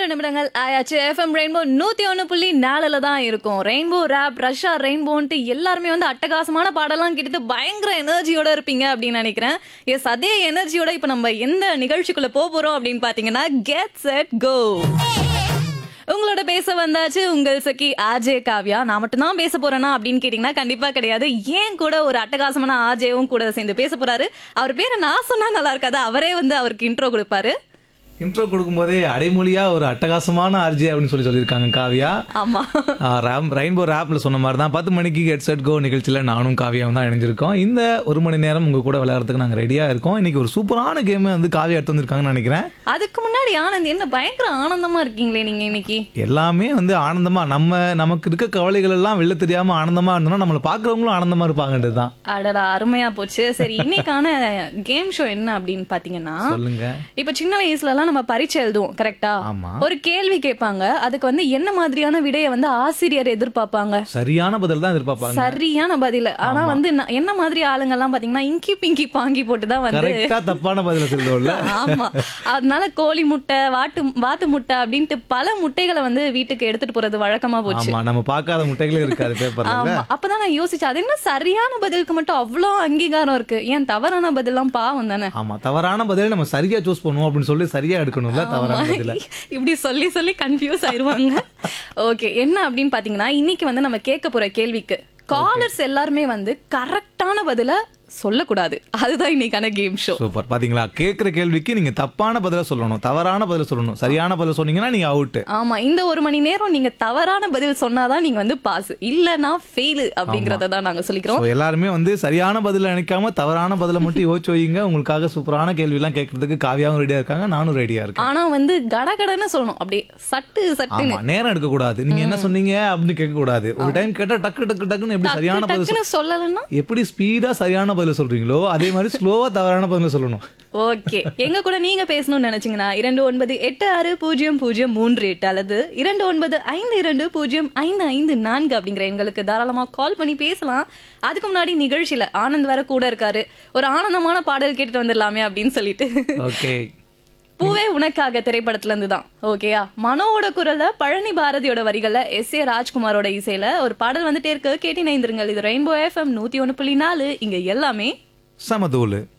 மூன்று நிமிடங்கள் ஆயாச்சு எஃப்எம் ரெயின்போ நூத்தி ஒண்ணு புள்ளி நாலுல தான் இருக்கும் ரெயின்போ ரேப் ரஷ்யா ரெயின்போன்ட்டு எல்லாருமே வந்து அட்டகாசமான பாடலாம் கேட்டுட்டு பயங்கர எனர்ஜியோட இருப்பீங்க அப்படின்னு நினைக்கிறேன் எஸ் அதே எனர்ஜியோட இப்ப நம்ம எந்த நிகழ்ச்சிக்குள்ள போக போறோம் அப்படின்னு பாத்தீங்கன்னா கெட் செட் கோ உங்களோட பேச வந்தாச்சு உங்கள் சக்கி ஆஜே காவ்யா நான் மட்டும் தான் பேச போறேனா அப்படின்னு கேட்டீங்கன்னா கண்டிப்பா கிடையாது ஏன் கூட ஒரு அட்டகாசமான ஆஜேவும் கூட சேர்ந்து பேச போறாரு அவர் பேரை நான் சொன்னா நல்லா இருக்காது அவரே வந்து அவருக்கு இன்ட்ரோ கொடுப்பாரு இன்ட்ரோ கொடுக்கும்போதே அடைமொழியா ஒரு அட்டகாசமான ஆர்ஜி அப்படின்னு சொல்லி சொல்லியிருக்காங்க காவியா ஆமா ஆ, ராம் ரெயின்போ ரேப்ல சொன்ன மாதிரி தான் பத்து மணிக்கு கெட் செட் கோ நிகழ்ச்சியில் நானும் காவியாவும் தான் இணைஞ்சிருக்கோம் இந்த ஒரு மணி நேரம் உங்க கூட விளையாடுறதுக்கு நாங்கள் ரெடியா இருக்கோம் இன்னைக்கு ஒரு சூப்பரான கேம் வந்து காவியா எடுத்து வந்திருக்காங்கன்னு நினைக்கிறேன் அதுக்கு முன்னாடி ஆனந்த் என்ன பயங்கர ஆனந்தமா இருக்கீங்களே நீங்க இன்னைக்கு எல்லாமே வந்து ஆனந்தமா நம்ம நமக்கு இருக்க கவலைகள் எல்லாம் வெளில தெரியாம ஆனந்தமா இருந்தோம்னா நம்மளை பாக்குறவங்களும் ஆனந்தமா இருப்பாங்கன்றது தான் அடடா அருமையா போச்சு சரி இன்னைக்கான கேம் ஷோ என்ன அப்படின்னு பாத்தீங்கன்னா சொல்லுங்க இப்ப சின்ன வயசுல எல்லாம் நம்ம பரீட்சை எழுதுவோம் கரெக்டா ஆமா. ஒரு கேள்வி கேட்பாங்க அதுக்கு வந்து என்ன மாதிரியான விடையை வந்து ஆசிரியர் எதிர்பார்ப்பாங்க சரியான பதில் தான் எதிர்பார்ப்பாங்க சரியான பதில் ஆனா வந்து ந- என்ன மாதிரி ஆளுங்க எல்லாம் பாத்தீங்கன்னா இங்கி பிங்கி பாங்கி போட்டு தான் வந்து கரெக்டா தப்பான பதில சொல்லுவோம்ல ஆமா அதனால கோழி முட்டை வாட்டு வாத்து முட்டை அப்படின்ட்டு பல முட்டைகளை வந்து வீட்டுக்கு எடுத்துட்டு போறது வழக்கமா போச்சு ஆமா நம்ம பார்க்காத முட்டைகளே இருக்காது பேப்பர்ல ஆமா அப்பதான் நான் யோசிச்சேன் அது என்ன சரியான பதிலுக்கு மட்டும் அவ்வளோ அங்கீகாரம் இருக்கு ஏன் தவறான பதிலாம் பாவம் தானே ஆமா தவறான பதிலை நம்ம சரியா சூஸ் பண்ணுவோம் அப்படின்னு சொல்லி சரியா எடுக்கணும்ல தவறான பதில இப்படி சொல்லி சொல்லி கன்ஃபியூஸ் ஆயிருவாங்க ஓகே என்ன அப்படின்னு பாத்தீங்கன்னா இன்னைக்கு வந்து நம்ம கேட்க போற கேள்விக்கு காலர்ஸ் எல்லாருமே வந்து கரெக்டான பதில சொல்லக்கூடாது அதுதான் இன்னைக்கான கேம் ஷோ சூப்பர் பாத்தீங்களா கேக்குற கேள்விக்கு நீங்க தப்பான பதில சொல்லணும் தவறான பதில சொல்லணும் சரியான பதில சொன்னீங்கன்னா நீங்க அவுட் ஆமா இந்த ஒரு மணி நேரம் நீங்க தவறான பதில் சொன்னாதான் நீங்க வந்து பாஸ் இல்லனா ஃபெயில் அப்படிங்கறத தான் நாங்க சொல்லிக்கிறோம் எல்லாருமே வந்து சரியான பதில நினைக்காம தவறான பதில மட்டும் யோசிச்சு வைங்க உங்களுக்காக சூப்பரான கேள்வி எல்லாம் கேட்கறதுக்கு காவியாவும் ரெடியா இருக்காங்க நானும் ரெடியா இருக்கேன் ஆனா வந்து கடகடன்னு சொல்லணும் அப்படியே சட்டு சட்டுன்னு ஆமா நேரம் எடுக்க கூடாது நீங்க என்ன சொன்னீங்க அப்படின்னு கேட்க கூடாது ஒரு டைம் கேட்டா டக்கு டக்கு டக்குன்னு எப்படி சரியான பதில் சொல்- டக்குன்னு சொல்லலைன்னா எப்படி ஸ்பீடா சரியான பதில சொல்றீங்களோ அதே மாதிரி ஸ்லோவா தவறான பதில சொல்லணும் ஓகே எங்க கூட நீங்க பேசணும்னு நினைச்சீங்கன்னா இரண்டு ஒன்பது எட்டு ஆறு பூஜ்ஜியம் பூஜ்ஜியம் மூன்று எட்டு அல்லது இரண்டு ஒன்பது ஐந்து இரண்டு பூஜ்ஜியம் ஐந்து ஐந்து நான்கு அப்படிங்கிற எங்களுக்கு தாராளமா கால் பண்ணி பேசலாம் அதுக்கு முன்னாடி நிகழ்ச்சியில ஆனந்த் வேற கூட இருக்காரு ஒரு ஆனந்தமான பாடல் கேட்டுட்டு வந்துடலாமே அப்படின்னு சொல்லிட்டு ஓகே பூவே உனக்காக திரைப்படத்துல இருந்து தான் ஓகேயா மனோவோட குரல்ல பழனி பாரதியோட வரிகள்ல எஸ் ஏ ராஜ்குமாரோட இசையில ஒரு பாடல் வந்துட்டே இருக்கு கேட்டி நைந்திருங்கள் இது ரெயின்போ எஃப்எம் நூத்தி ஒண்ணு புள்ளி நாலு இங்க எல்லாமே சமதூளு